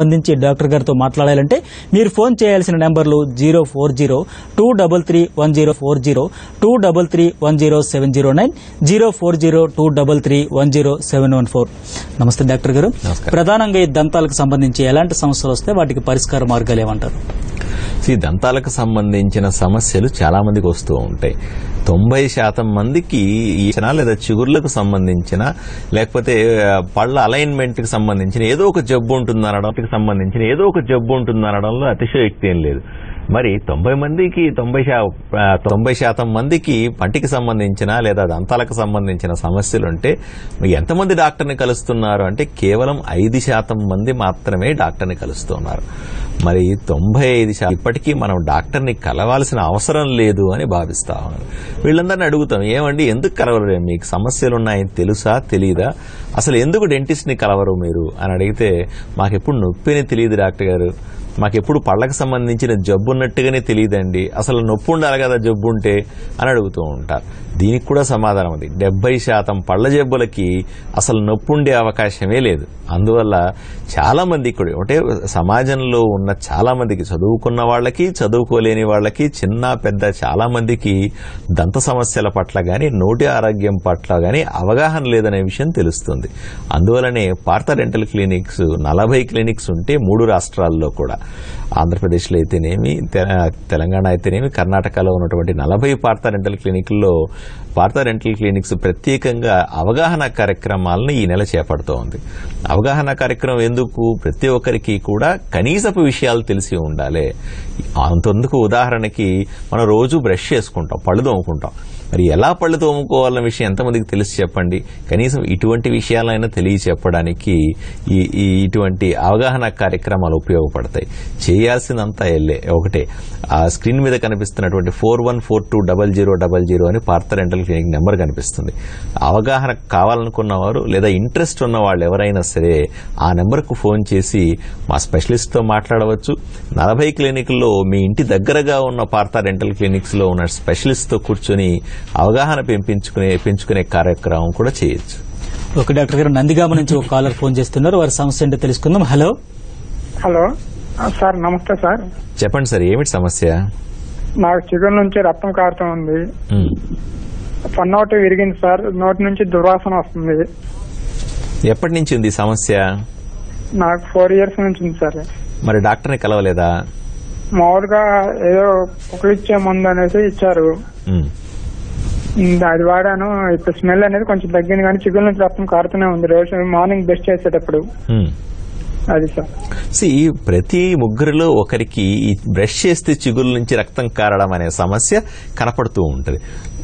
సంబంధించి డాక్టర్ గారితో మాట్లాడాలంటే మీరు ఫోన్ చేయాల్సిన నెంబర్లు zero four zero two double three one zero four zero two double three one zero seven zero nine zero four zero two double three one zero seven one four నమస్తే doctor గారు నమస్కారం. ప్రధానంగా ఈ దంతాలకు సంబంధించి ఎలాంటి సమస్యలు వస్తే వాటికి పరిష్కార మార్గాలు ఏమంటారు ఈ దంతాలకు సంబంధించిన సమస్యలు చాలా మందికి వస్తూ ఉంటాయి తొంభై శాతం మందికి ఈ చిన్న లేదా చిగుర్లకు సంబంధించిన లేకపోతే ఆ, పళ్ళ అలైన్మెంట్ కి సంబంధించిన ఏదో ఒక జబ్బు ఉంటుంది అనడానికి సంబంధించిన ఏదో ఒక జబ్బు ఉంటుంది అనడంలో అతిశయోక్తి ఏం లేదు మరి తొంభై మందికి తొంభై శా- ఆ, తొంభై శాతం మందికి పంటికి సంబంధించిన లేదా దంతాలకు సంబంధించిన సమస్యలు ఉంటే మరి ఎంతమంది డాక్టర్ని కలుస్తున్నారు అంటే కేవలం ఐదు శాతం మంది మాత్రమే డాక్టర్ని కలుస్తున్నారు మరి తొంభై ఐదు శాతం ఇప్పటికీ మనం డాక్టర్ని కలవాల్సిన అవసరం లేదు అని భావిస్తా ఉన్నారు వీళ్ళందరినీ అడుగుతాం ఏమండి ఎందుకు కలవరు మీకు సమస్యలు ఉన్నాయని తెలుసా తెలీదా అసలు ఎందుకు డెంటిస్ట్ ని కలవరు మీరు అని అడిగితే మాకెప్పుడు నొప్పి అని తెలియదు డాక్టర్ గారు మాకెప్పుడు పళ్ళకు సంబంధించిన జబ్బు ఉన్నట్టుగానే తెలియదండి అసలు నొప్పి ఉండాలి కదా జబ్బు ఉంటే అని అడుగుతూ ఉంటారు దీనికి కూడా సమాధానం ఉంది డెబ్బై శాతం పళ్ళ జబ్బులకి అసలు నొప్పి ఉండే అవకాశమే లేదు అందువల్ల చాలా మందికి కూడా అంటే సమాజంలో ఉన్న చాలా మందికి చదువుకున్న వాళ్ళకి చదువుకోలేని వాళ్ళకి చిన్న పెద్ద చాలా మందికి దంత సమస్యల పట్ల గాని నోటి ఆరోగ్యం పట్ల గాని అవగాహన లేదనే విషయం తెలుస్తుంది అందువలనే పార్థ డెంటల్ క్లినిక్స్ నలభై క్లినిక్స్ ఉంటే మూడు రాష్ట్రాల్లో కూడా ఆంధ్రప్రదేశ్లో అయితేనేమి తె- తెలంగాణ అయితేనేమి కర్ణాటకలో ఉన్నటువంటి నలభై పార్థ డెంటల్ క్లినిక్ల్లో పార్థ డెంటల్ క్లినిక్స్ ప్రత్యేకంగా అవగాహన కార్యక్రమాలను ఈ నెల చేపడుతోంది అవగాహన కార్యక్రమం ఎందుకు ప్రతి ఒక్కరికి కూడా కనీసపు విషయాలు తెలిసి ఉండాలి అంతెందుకు ఉదాహరణకి మనం రోజు బ్రష్ చేసుకుంటాం పళ్ళు తోముకుంటాం మరి ఎలా పళ్ళు తోముకోవాలన్న విషయం ఎంతమందికి తెలిసి చెప్పండి కనీసం ఇటువంటి విషయాలైనా తెలియ చెప్పడానికి ఈ ఈ ఇటువంటి అవగాహన కార్యక్రమాలు ఉపయోగపడతాయి చేయాల్సిందంతా ఎల్లే ఒకటే ఆ స్క్రీన్ మీద కనిపిస్తున్నటువంటి four one four two double zero double zero అని పార్థ రెంటల్ క్లినిక్ నెంబర్ కనిపిస్తుంది అవగాహన కావాలనుకున్న వారు లేదా ఇంట్రెస్ట్ ఉన్న వాళ్ళు ఎవరైనా సరే ఆ నెంబర్కు ఫోన్ చేసి మా స్పెషలిస్ట్ తో మాట్లాడవచ్చు నలభై క్లినిక్ల్లో మీ ఇంటి దగ్గరగా ఉన్న పార్థ డెంటల్ క్లినిక్స్ లో ఉన్న స్పెషలిస్ట్ తో కూర్చొని అవగాహన పెంపించుకునే పెంచుకునే కార్యక్రమం కూడా చేయొచ్చు ఒక డాక్టర్ గారు నందిగామ నుంచి ఒక కాలర్ ఫోన్ చేస్తున్నారు వారి సమస్య ఏంటో తెలుసుకుందాం హలో హలో ఆ, సార్ నమస్తే సార్ చెప్పండి సార్ ఏమిటి సమస్య నాకు చిగురు నుంచి రక్తం కారుతూ ఉంది ఉమ్. పన్ను ఒకటి విరిగింది సార్ నోటి నుంచి దుర్వాసన వస్తుంది ఎప్పటి నుంచి ఉంది ఈ సమస్య నాకు ఫోర్ ఇయర్స్ నుంచి ఉంది సార్ మరి డాక్టర్ని కలవలేదా మామూలుగా ఏదో కుక్కలిచ్చే మందు అనేసి ఇచ్చారు ఉమ్. ఉమ్, అది వాడాను ఇప్పుడు స్మెల్ అనేది కొంచెం తగ్గింది కానీ చిగురు నుంచి రక్తం కారుతూనే ఉంది రోజు మార్నింగ్ బ్రష్ చేసేటప్పుడు ఉమ్. అది సార్ సి ప్రతి ముగ్గురిలో ఒకరికి ఈ బ్రష్ చేస్తే చిగురు నుంచి రక్తం కారడం అనే సమస్య కనపడుతూ ఉంటుంది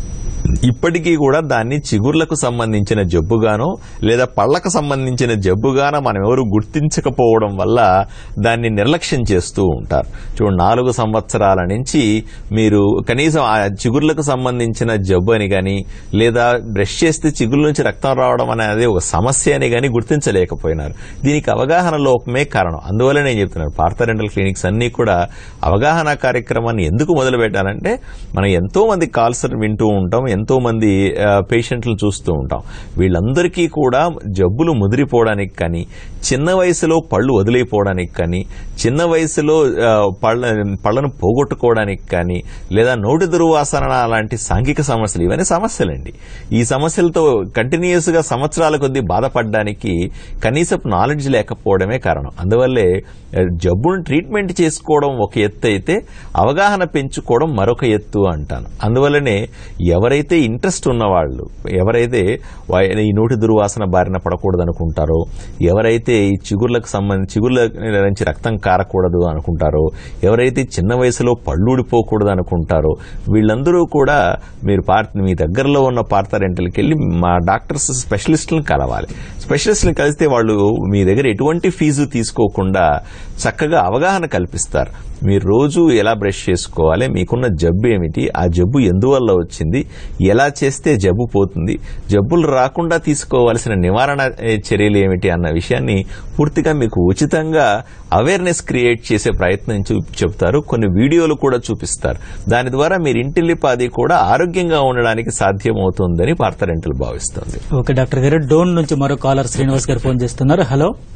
ఇప్పటికీ కూడా దాన్ని చిగుర్లకు సంబంధించిన జబ్బుగానో లేదా పళ్ళకు సంబంధించిన జబ్బుగానో మనం ఎవరు గుర్తించకపోవడం వల్ల దాన్ని నిర్లక్ష్యం చేస్తూ ఉంటారు చూడండి నాలుగు సంవత్సరాల నుంచి మీరు కనీసం ఆ చిగుర్లకు సంబంధించిన జబ్బు అని గాని లేదా బ్రష్ చేస్తే చిగురు నుంచి రక్తం రావడం అనేది ఒక సమస్య అని గాని గుర్తించలేకపోయినారు దీనికి అవగాహన లోపమే కారణం అందువల్ల నేను చెప్తున్నాను పార్థ డెంటల్ క్లినిక్స్ అన్ని కూడా అవగాహన కార్యక్రమాన్ని ఎందుకు మొదలు పెట్టాలంటే మనం ఎంతో మంది కాల్స్ వింటూ ఉంటాం ఎంతో మంది పేషెంట్లు చూస్తూ ఉంటాం వీళ్ళందరికీ కూడా జబ్బులు ముదిరిపోవడానికి కానీ చిన్న వయసులో పళ్ళు వదిలేపోవడానికి కానీ చిన్న వయసులో ఆ, పళ్ళ పళ్ళను పోగొట్టుకోవడానికి కానీ లేదా నోటి దుర్వాసన లాంటి సాంఘిక సమస్యలు ఇవన్నీ సమస్యలండి ఈ సమస్యలతో కంటిన్యూస్ గా సంవత్సరాల కొద్దీ బాధపడడానికి కనీసపు నాలెడ్జ్ లేకపోవడమే కారణం అందువల్లే ఆ, జబ్బును ట్రీట్మెంట్ చేసుకోవడం ఒక ఎత్తు అయితే అవగాహన పెంచుకోవడం మరొక ఎత్తు అంటాను అందువల్లనే ఎవరైతే ఇంట్రెస్ట్ ఉన్నవాళ్ళు ఎవరైతే వా- ఈ నోటి దుర్వాసన బారిన పడకూడదు అనుకుంటారో ఎవరైతే ఈ చిగుర్లకు సంబంధించి చిగుర్ల నుంచి రక్తం కారకూడదు అనుకుంటారో ఎవరైతే చిన్న వయసులో పళ్ళు ఊడిపోకూడదు అనుకుంటారో వీళ్ళందరూ కూడా మీరు పార్ట్ మీ దగ్గరలో ఉన్న పార్థ రెంటల్కి వెళ్ళి మా డాక్టర్స్ స్పెషలిస్టులను కలవాలి స్పెషలిస్టులను కలిస్తే వాళ్ళు మీ దగ్గర ఎటువంటి ఫీజు తీసుకోకుండా చక్కగా అవగాహన కల్పిస్తారు మీరు రోజు ఎలా బ్రష్ చేసుకోవాలి మీకున్న జబ్బు ఏమిటి ఆ జబ్బు ఎందువల్ల వచ్చింది ఎలా చేస్తే జబ్బు పోతుంది జబ్బులు రాకుండా తీసుకోవాల్సిన నివారణ ఏ, చర్యలు ఏమిటి అన్న విషయాన్ని పూర్తిగా మీకు ఉచితంగా అవేర్నెస్ క్రియేట్ చేసే ప్రయత్నం చూ- చెప్తారు కొన్ని వీడియోలు కూడా చూపిస్తారు దాని ద్వారా మీరు ఇంటిల్లిపాది కూడా ఆరోగ్యంగా ఉండడానికి సాధ్యమవుతుందని పార్థ రెంటల్ భావిస్తుంది ఓకే డాక్టర్ గారు డోన్ నుంచి మరో కాలర్ శ్రీనివాస్ గారు ఫోన్ చేస్తున్నారు హలో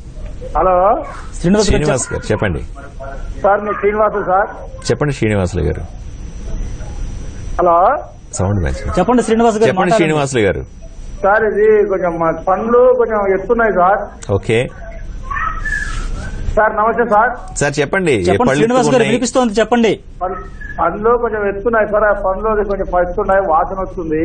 హలో శ్రీనివాస్ గారు శ్రీనివాస్ గారు చెప్పండి సార్ మీ శ్రీనివాసు సార్ చెప్పండి శ్రీనివాసులు గారు హలో సౌండ్ మంచి చెప్పండి శ్రీనివాస్ గారు చెప్పండి మాట్లాడండి. శ్రీనివాసులు గారు సార్ ఇది కొంచెం మా పండ్లు కొంచెం ఎత్తున్నాయి సార్ ఓకే సార్ నమస్తే సార్ సార్ చెప్పండి ఏ చెప్పండి పళ్ళు శ్రీనివాస్ గారు ఎత్తుకున్నాయి? వినిపిస్తోంది చెప్పండి పం- పండ్లు కొంచెం ఎత్తున్నాయి సార్ ఆ పండ్లు అది కొంచెం పడుతున్నాయి వాసన వస్తుంది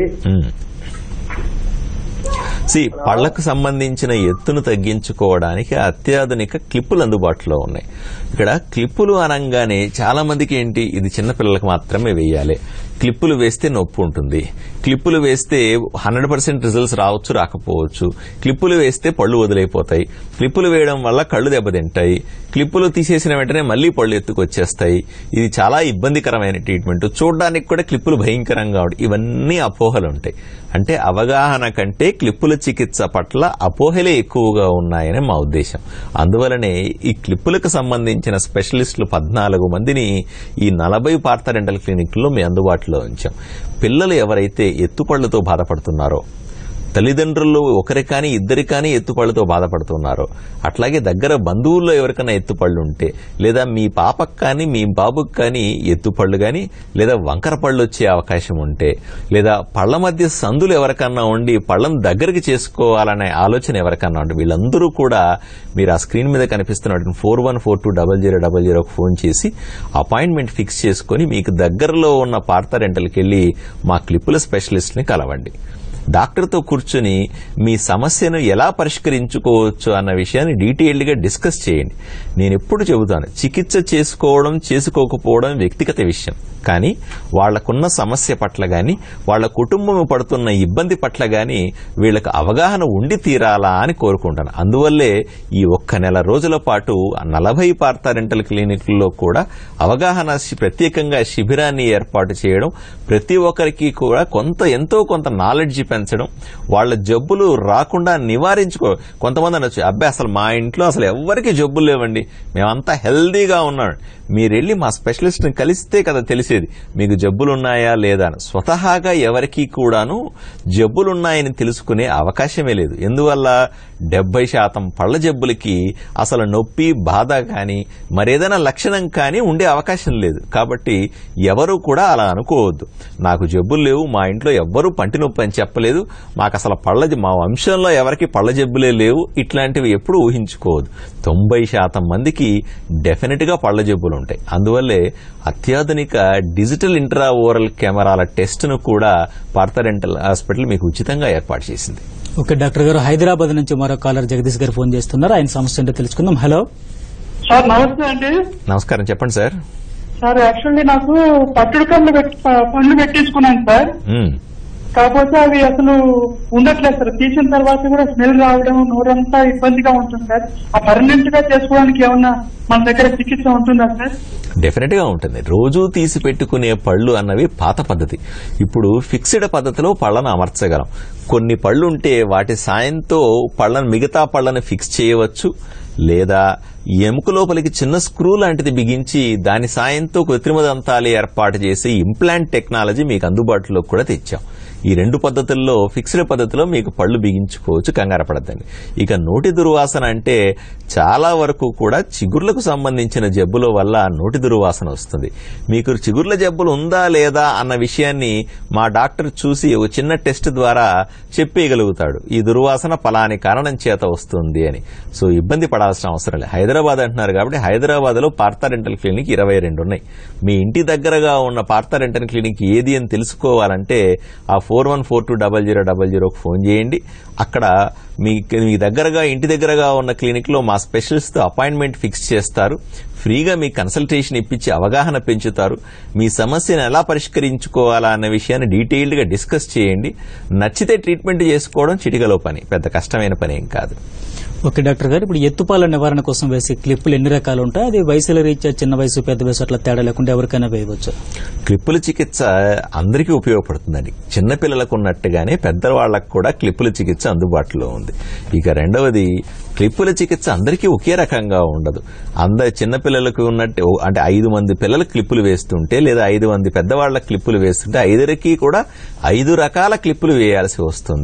సి పళ్లకు సంబంధించిన ఎత్తును తగ్గించుకోవడానికి అత్యాధునిక క్లిప్పులు అందుబాటులో ఉన్నాయి ఇక్కడ క్లిప్పులు అనగానే చాలా మందికి ఏంటి ఇది చిన్న పిల్లలకు మాత్రమే వేయాలి క్లిప్పులు వేస్తే నొప్పి ఉంటుంది క్లిప్పులు వేస్తే హండ్రెడ్ పర్సెంట్ రిజల్ట్స్ రావచ్చు రాకపోవచ్చు క్లిప్పులు వేస్తే పళ్ళు వదిలైపోతాయి క్లిప్పులు వేయడం వల్ల కళ్ళు దెబ్బతింటాయి క్లిప్పులు తీసేసిన వెంటనే మళ్ళీ పళ్ళు ఎత్తుకొచ్చేస్తాయి ఇది చాలా ఇబ్బందికరమైన ట్రీట్మెంట్ చూడడానికి కూడా క్లిప్పులు భయంకరంగా ఉంటాయి ఇవన్నీ అపోహలు ఉంటాయి అంటే అవగాహన కంటే క్లిప్పుల చికిత్స పట్ల అపోహలే ఎక్కువగా ఉన్నాయని మా ఉద్దేశం అందువలనే ఈ క్లిప్పులకు సంబంధించిన స్పెషలిస్టులు పద్నాలుగు మందిని ఈ నలభై పార్థ డెంటల్ క్లినిక్లో మీ అందుబాటులో ఉంచాం పిల్లలు ఎవరైతే ఎత్తుపళ్లతో బాధపడుతున్నారో తల్లిదండ్రులు ఒకరి కానీ ఇద్దరి కానీ ఎత్తుపళ్ళతో బాధపడుతున్నారో అట్లాగే దగ్గర బంధువుల్లో ఎవరికైనా ఎత్తుపళ్ళు ఉంటే లేదా మీ పాపకు కానీ మీ బాబుకు కానీ ఎత్తుపళ్ళు కానీ లేదా వంకర పళ్ళు వచ్చే అవకాశం ఉంటే లేదా పళ్ళ మధ్య సందులు ఎవరికన్నా ఉండి పళ్ళను దగ్గరికి చేసుకోవాలనే ఆలోచన ఎవరికన్నా ఉంటే వీళ్ళందరూ కూడా మీరు ఆ స్క్రీన్ మీద కనిపిస్తున్న four one four two double zero double జీరోకి ఫోన్ చేసి అపాయింట్మెంట్ ఫిక్స్ చేసుకుని మీకు దగ్గరలో ఉన్న పార్థ రెంటల్కి వెళ్ళి మా క్లిప్పుల స్పెషలిస్ట్ని కలవండి డాక్టర్తో కూర్చుని మీ సమస్యను ఎలా పరిష్కరించుకోవచ్చు అన్న విషయాన్ని డీటెయిల్డ్ గా డిస్కస్ చేయండి నేను ఎప్పుడు చెబుతాను చికిత్స చేసుకోవడం చేసుకోకపోవడం వ్యక్తిగత విషయం కానీ వాళ్లకున్న సమస్య పట్ల గాని వాళ్ళ కుటుంబం పడుతున్న ఇబ్బంది పట్ల గాని వీళ్ళకి అవగాహన ఉండి తీరాలా అని కోరుకుంటాను అందువల్లే ఈ ఒక్క నెల రోజుల పాటు నలభై పార్త రెంటల్ క్లినిక్లలో కూడా అవగాహన శి- ప్రత్యేకంగా శిబిరాన్ని ఏర్పాటు చేయడం ప్రతి ఒక్కరికి కూడా కొంత ఎంతో కొంత నాలెడ్జ్ పెంచడం వాళ్ళ జబ్బులు రాకుండా నివారించుకో కొంతమంది అనొచ్చు అబ్బాయి అసలు మా ఇంట్లో అసలు ఎవ్వరికి జబ్బులు లేవండి మేమంతా హెల్దీగా ఉన్నాం మీరు వెళ్ళి మా స్పెషలిస్ట్ ని కలిస్తే కదా తెలిసేది మీకు జబ్బులున్నాయా లేదా అని స్వతహాగా ఎవరికీ కూడాను జబ్బులున్నాయని తెలుసుకునే అవకాశమే లేదు ఎందువల్ల డెబ్బై శాతం పళ్ళ జబ్బులకి అసలు నొప్పి బాధ కానీ మరేదైనా లక్షణం కానీ ఉండే అవకాశం లేదు కాబట్టి ఎవరు కూడా అలా అనుకోవద్దు నాకు జబ్బులు లేవు మా ఇంట్లో ఎవ్వరూ పంటి నొప్పి అని చెప్పలేదు మాకు అసలు పళ్ళ జ- మా వంశంలో ఎవరికి పళ్ళ జబ్బులే లేవు ఇట్లాంటివి ఎప్పుడు ఊహించుకోవద్దు తొంభై శాతం మందికి డెఫినెట్ గా పళ్ళ జబ్బులు ఉంటాయి అందువల్లే అత్యాధునిక డిజిటల్ ఇంట్రా ఓరల్ కెమెరాల టెస్ట్ ను కూడా పార్థ డెంటల్ హాస్పిటల్ మీకు ఉచితంగా ఏర్పాటు చేసింది ఓకే డాక్టర్ గారు హైదరాబాద్ నుంచి మరో కాలర్ జగదీష్ గారు ఫోన్ చేస్తున్నారు ఆయన సమస్య ఏంటో తెలుసుకుందాం హలో సార్ నమస్తే అండి నమస్కారం చెప్పండి సార్ సార్ యాక్చువల్లీ నాకు పట్టుడు కళ్ళు పెట్టి పళ్ళు పెట్టించుకున్నాను సార్ మ్మ్. కాకపోతే అవి అసలు ఉండట్లేదు సార్ తీసిన తర్వాత కూడా స్మెల్ రావడం నోరంతా ఇబ్బందిగా ఉంటుంది సార్ ఆ పర్మనెంట్ గా చేసుకోవడానికి ఏమన్నా మన దగ్గర చికిత్స ఉంటుందా సార్ డెఫినెట్ గా ఉంటుంది రోజూ తీసి పెట్టుకునే పళ్ళు అన్నవి పాత పద్ధతి ఇప్పుడు ఫిక్స్డ్ పద్ధతిలో పళ్ళను అమర్చగలం కొన్ని పళ్ళు ఉంటే వాటి సాయంతో పళ్ళను మిగతా పళ్ళను ఫిక్స్ చేయవచ్చు లేదా ఎముక లోపలికి చిన్న స్క్రూ లాంటిది బిగించి దాని సాయంతో కృత్రిమ దంతాలు ఏర్పాటు చేసి ఇంప్లాంట్ టెక్నాలజీ మీకు అందుబాటులో కూడా తెచ్చాం ఈ రెండు పద్ధతుల్లో ఫిక్స్డ్ పద్ధతిలో మీకు పళ్ళు బిగించుకోవచ్చు కంగారు పడద్దండి ఇక నోటి దుర్వాసన అంటే చాలా వరకు కూడా చిగుర్లకు సంబంధించిన జబ్బుల వల్ల నోటి దుర్వాసన వస్తుంది మీకు చిగుర్ల జబ్బులు ఉందా లేదా అన్న విషయాన్ని మా డాక్టర్ చూసి ఒక చిన్న టెస్ట్ ద్వారా చెప్పేయగలుగుతాడు ఈ దుర్వాసన పలాని కారణం చేత వస్తుంది అని సో ఇబ్బంది పడాల్సిన అవసరం లేదు హైదరాబాద్ అంటున్నారు కాబట్టి హైదరాబాద్ లో పార్థ డెంటల్ క్లినిక్ ఇరవై రెండు ఉన్నాయి మీ ఇంటి దగ్గరగా ఉన్న పార్థ డెంటల్ క్లినిక్ ఏది అని తెలుసుకోవాలంటే ఆ four one four two double zero double జీరోకి ఫోన్ చేయండి అక్కడ మీ మీ దగ్గరగా ఇంటి దగ్గరగా ఉన్న క్లినిక్ లో మా స్పెషలిస్ట్ తో అపాయింట్మెంట్ ఫిక్స్ చేస్తారు ఫ్రీగా మీ కన్సల్టేషన్ ఇప్పించి అవగాహన పెంచుతారు మీ సమస్యను ఎలా పరిష్కరించుకోవాలా అన్న విషయాన్ని డీటెయిల్డ్ గా డిస్కస్ చేయండి నచ్చితే ట్రీట్మెంట్ చేసుకోవడం చిటికలో పని పెద్ద కష్టమైన పని ఏం కాదు ఓకే డాక్టర్ గారు ఇప్పుడు ఎత్తుపాల నివారణ కోసం వేసే క్లిప్పులు ఎన్ని రకాలు ఉంటాయి అది వయసుల రీత్యా చిన్న వయసు పెద్ద వయసు అట్లా తేడా లేకుండా ఎవరికైనా వేయవచ్చు క్లిప్పుల చికిత్స అందరికీ ఉపయోగపడుతుందండి చిన్నపిల్లలకు ఉన్నట్టుగానే పెద్దవాళ్లకు కూడా క్లిప్పుల చికిత్స అందుబాటులో ఉంది ఇక రెండవది క్లిప్పుల చికిత్స అందరికీ ఒకే రకంగా ఉండదు అందరు చిన్నపిల్లలకు ఉన్నట్టు అంటే ఐదు మంది పిల్లలకు క్లిప్పులు వేస్తుంటే లేదా ఐదు మంది పెద్దవాళ్ల క్లిప్పులు వేస్తుంటే ఐదురికి కూడా ఐదు రకాల క్లిప్పులు వేయాల్సి వస్తుంది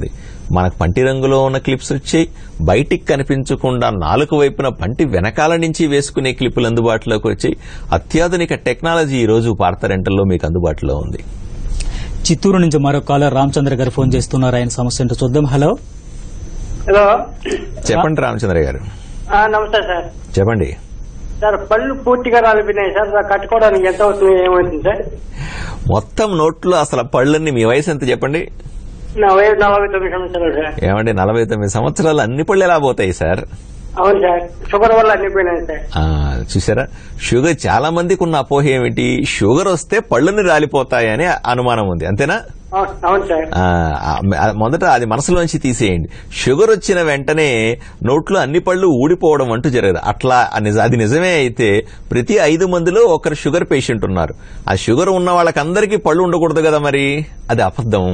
మనకు పంటి రంగులో ఉన్న క్లిప్స్ వచ్చాయి బయటికి కనిపించకుండా నాలుగు వైపున పంటి వెనకాల నుంచి వేసుకునే క్లిప్పులు అందుబాటులోకి వచ్చాయి అత్యాధునిక టెక్నాలజీ ఈ రోజు పార్థ రెంటల్లో మీకు అందుబాటులో ఉంది చిత్తూరు నుంచి మరో కాలర్ రామచంద్ర గారు ఫోన్ చేస్తున్నారు ఆయన సమస్య ఏంటో చూద్దాం హలో హలో చెప్పండి రామచంద్ర గారు ఆ, నమస్తే సార్ చెప్పండి సార్ పళ్ళు పూర్తిగా రాలిపోయినాయి సార్ సార్ కట్టుకోవడానికి ఎంత అవుతుంది ఏమవుతుంది సార్ మొత్తం నోట్లో అసలు పళ్ళన్ని మీ వయసు ఎంత చెప్పండి నా వయసు నలభై తొమ్మిది సంవత్సరాలు సార్ ఏమండి నలభై తొమ్మిది సంవత్సరాలు అన్ని పళ్ళు ఎలా పోతాయి సార్ అవును సార్ షుగర్ వల్ల అన్ని పోయినాయి సార్ ఆ, చూసారా షుగర్ చాలా మందికి ఉన్న అపోహ ఏమిటి షుగర్ వస్తే పళ్ళని రాలిపోతాయని అనుమానం ఉంది అంతేనా అవును- అవును సార్ ఆ, ఆ, మొదట అది మనసులోంచి తీసేయండి షుగర్ వచ్చిన వెంటనే నోట్లో అన్ని పళ్ళు ఊడిపోవడం అంటూ జరగదు అట్లా ఆ నిజ- అది నిజమే అయితే ప్రతి ఐదు మందిలో ఒకరు షుగర్ పేషెంట్ ఉన్నారు ఆ షుగర్ ఉన్న వాళ్ళకందరికీ పళ్ళు ఉండకూడదు కదా మరి అది అబద్ధం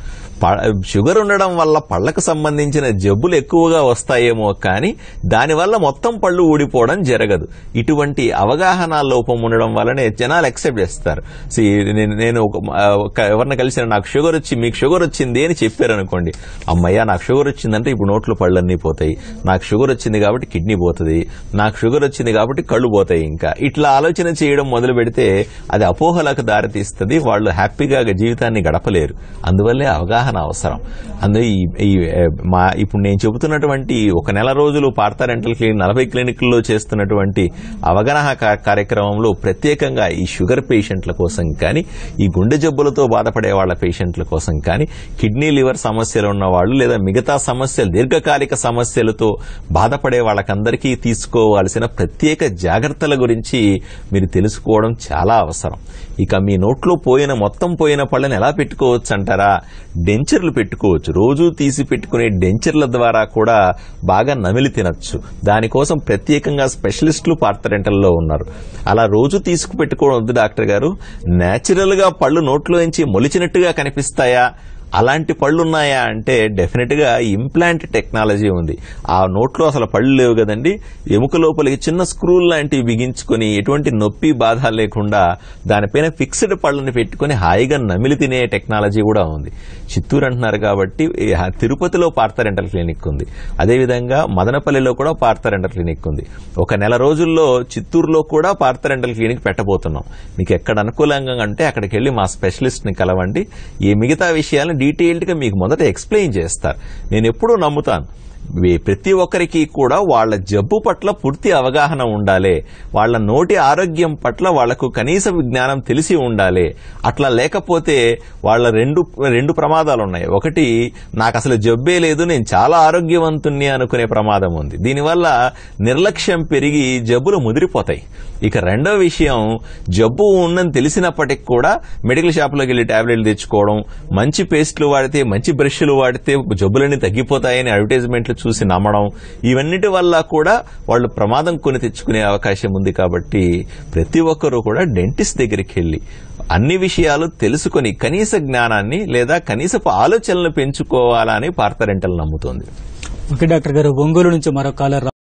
ప- షుగర్ ఉండడం వల్ల పళ్ళకు సంబంధించిన జబ్బులు ఎక్కువగా వస్తాయేమో కానీ దానివల్ల మొత్తం పళ్ళు ఊడిపోవడం జరగదు ఇటువంటి అవగాహన లోపం ఉండడం వల్లనే జనాలు యాక్సెప్ట్ చేస్తారు See, నేను- నేను ఒక- ఆ, ఒక- ఎవరిని కలిసిన నాకు షుగర్ వచ్చి మీకు షుగర్ వచ్చింది అని చెప్పారు అనుకోండి అమ్మయ్య నాకు షుగర్ వచ్చిందంటే ఇప్పుడు నోట్లో పళ్ళన్నీ పోతాయి నాకు షుగర్ వచ్చింది కాబట్టి కిడ్నీ పోతుంది నాకు షుగర్ వచ్చింది కాబట్టి కళ్ళు పోతాయి ఇంకా ఇట్లా ఆలోచన చేయడం మొదలు పెడితే అది అపోహలకు దారితీస్తుంది వాళ్ళు హ్యాపీగా జీవితాన్ని గడపలేరు అందువల్లే అవగాహన అవసరం అందు ఈ ఈ, ఏ, మా ఇప్పుడు నేను చెబుతున్నటువంటి ఒక నెల రోజులు పార్థ రెంటల్ క్లినిక్ నలభై క్లినిక్ల్లో చేస్తున్నటువంటి అవగాహన కా- కార్యక్రమంలో ప్రత్యేకంగా ఈ షుగర్ పేషెంట్ల కోసం కానీ ఈ గుండె జబ్బులతో బాధపడే వాళ్ళ పేషెంట్ల కోసం కానీ కిడ్నీ లివర్ సమస్యలు ఉన్న వాళ్ళు లేదా మిగతా సమస్యలు దీర్ఘకాలిక సమస్యలతో బాధపడే వాళ్ళకందరికీ తీసుకోవాల్సిన ప్రత్యేక జాగ్రత్తల గురించి మీరు తెలుసుకోవడం చాలా అవసరం ఇక మీ నోట్లో పోయిన మొత్తం పోయిన పళ్ళని ఎలా పెట్టుకోవచ్చు అంటారా డెంచర్లు పెట్టుకోవచ్చు రోజు తీసి పెట్టుకునే డెంచర్ల ద్వారా కూడా బాగా నమిలి తినచ్చు దానికోసం ప్రత్యేకంగా స్పెషలిస్టులు పార్థరెంటల్లో ఉన్నారు అలా రోజు తీసుకు పెట్టుకోవడం వద్దు డాక్టర్ గారు నేచురల్ గా పళ్ళు నోట్లోంచి మొలిచినట్టుగా కనిపిస్తాయా అలాంటి పళ్ళు ఉన్నాయా అంటే డెఫినెట్ గా ఇంప్లాంట్ టెక్నాలజీ ఉంది ఆ నోట్లో అసలు పళ్ళు లేవు కదండి ఎముక లోపలికి చిన్న స్క్రూల్ లాంటివి బిగించుకొని ఎటువంటి నొప్పి బాధ లేకుండా దానిపైన ఫిక్స్డ్ పళ్ళని పెట్టుకుని హాయిగా నమిలి తినే టెక్నాలజీ కూడా ఉంది చిత్తూరు అంటున్నారు కాబట్టి ఈ హ- తిరుపతిలో పార్థ రెంటల్ క్లినిక్ ఉంది అదేవిధంగా మదనపల్లిలో కూడా పార్థ రెంటల్ క్లినిక్ ఉంది ఒక నెల రోజుల్లో చిత్తూరులో కూడా పార్థ రెంటల్ క్లినిక్ పెట్టబోతున్నాం మీకు ఎక్కడ అనుకూలంగా అంటే అక్కడికి వెళ్లి మా స్పెషలిస్ట్ ని కలవండి ఈ మిగతా విషయాలను డీటెయిల్డ్ గా మీకు మొదట ఎక్స్ప్లెయిన్ చేస్తారు నేను ఎప్పుడూ నమ్ముతాను వే- ప్రతి ఒక్కరికి కూడా వాళ్ళ జబ్బు పట్ల పూర్తి అవగాహన ఉండాలి వాళ్ళ నోటి ఆరోగ్యం పట్ల వాళ్లకు కనీస జ్ఞానం తెలిసి ఉండాలి అట్లా లేకపోతే వాళ్ళ రెండు రెండు ప్రమాదాలు ఉన్నాయి ఒకటి నాకు అసలు జబ్బే లేదు నేను చాలా ఆరోగ్యవంతుణ్ణి అనుకునే ప్రమాదం ఉంది దీనివల్ల నిర్లక్ష్యం పెరిగి జబ్బులు ముదిరిపోతాయి ఇక రెండో విషయం జబ్బు ఉందని తెలిసినప్పటికి కూడా మెడికల్ షాప్లోకి వెళ్ళి టాబ్లెట్లు తెచ్చుకోవడం మంచి పేస్ట్లు వాడితే మంచి బ్రష్లు వాడితే జబ్బులన్నీ తగ్గిపోతాయని అడ్వర్టైజ్మెంట్లు చూసి నమ్మడం ఇవన్నిటి వల్ల కూడా వాళ్ళు ప్రమాదం కొని తెచ్చుకునే అవకాశం ఉంది కాబట్టి ప్రతి ఒక్కరూ కూడా డెంటిస్ట్ దగ్గరికి వెళ్ళి అన్ని విషయాలు తెలుసుకొని కనీస జ్ఞానాన్ని లేదా కనీసపు ఆలోచనలు పెంచుకోవాలని పార్థరెంటల్ నమ్ముతోంది ఓకే డాక్టర్ గారు ఒంగోలు నుంచి మరో కాలర్